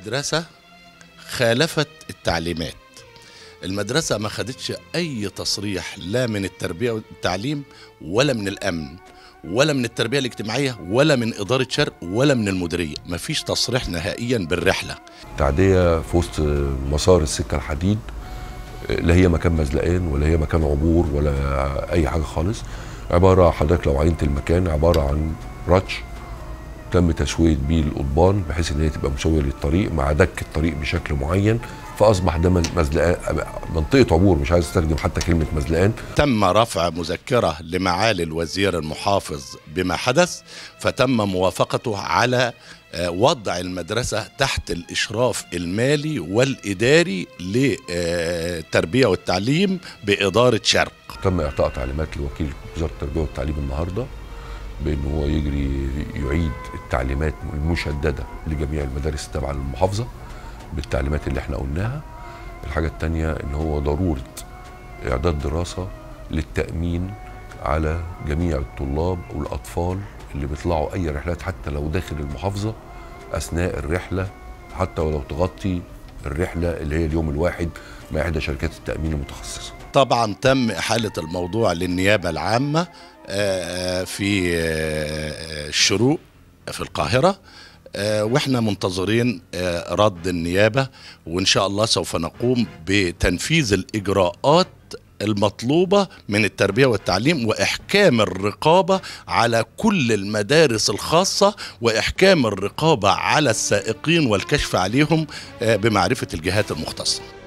المدرسة خالفت التعليمات المدرسة ما خدتش أي تصريح لا من التربية والتعليم ولا من الأمن ولا من التربية الاجتماعية ولا من إدارة شرق ولا من المديرية مفيش تصريح نهائيا بالرحلة التعدية في وسط مسار السكة الحديد لا هي مكان مزلقان ولا هي مكان عبور ولا أي حاجة خالص عبارة حضرتك لو عينت المكان عبارة عن رتش تم تسوية بيه القضبان بحيث ان هي تبقى مسوية للطريق مع دك الطريق بشكل معين فاصبح ده مزلقان منطقة عبور مش عايز استخدم حتى كلمة مزلقان تم رفع مذكرة لمعالي الوزير المحافظ بما حدث فتم موافقته على آه، وضع المدرسة تحت الإشراف المالي والإداري للتربية والتعليم بإدارة شرق تم اعطاء تعليمات لوكيل وزارة التربية والتعليم النهارده بان هو يجري يعيد التعليمات المشدده لجميع المدارس التابعه للمحافظه بالتعليمات اللي احنا قلناها الحاجه الثانيه ان هو ضروره اعداد دراسه للتامين على جميع الطلاب والاطفال اللي بيطلعوا اي رحلات حتى لو داخل المحافظه اثناء الرحله حتى ولو تغطي الرحله اللي هي اليوم الواحد مع احدى شركات التامين المتخصصه طبعا تم إحالة الموضوع للنيابة العامة آه، في آه، الشروق في القاهرة آه، واحنا منتظرين آه، رد النيابة وإن شاء الله سوف نقوم بتنفيذ الإجراءات المطلوبة من التربية والتعليم وإحكام الرقابة على كل المدارس الخاصة وإحكام الرقابة على السائقين والكشف عليهم آه، بمعرفة الجهات المختصة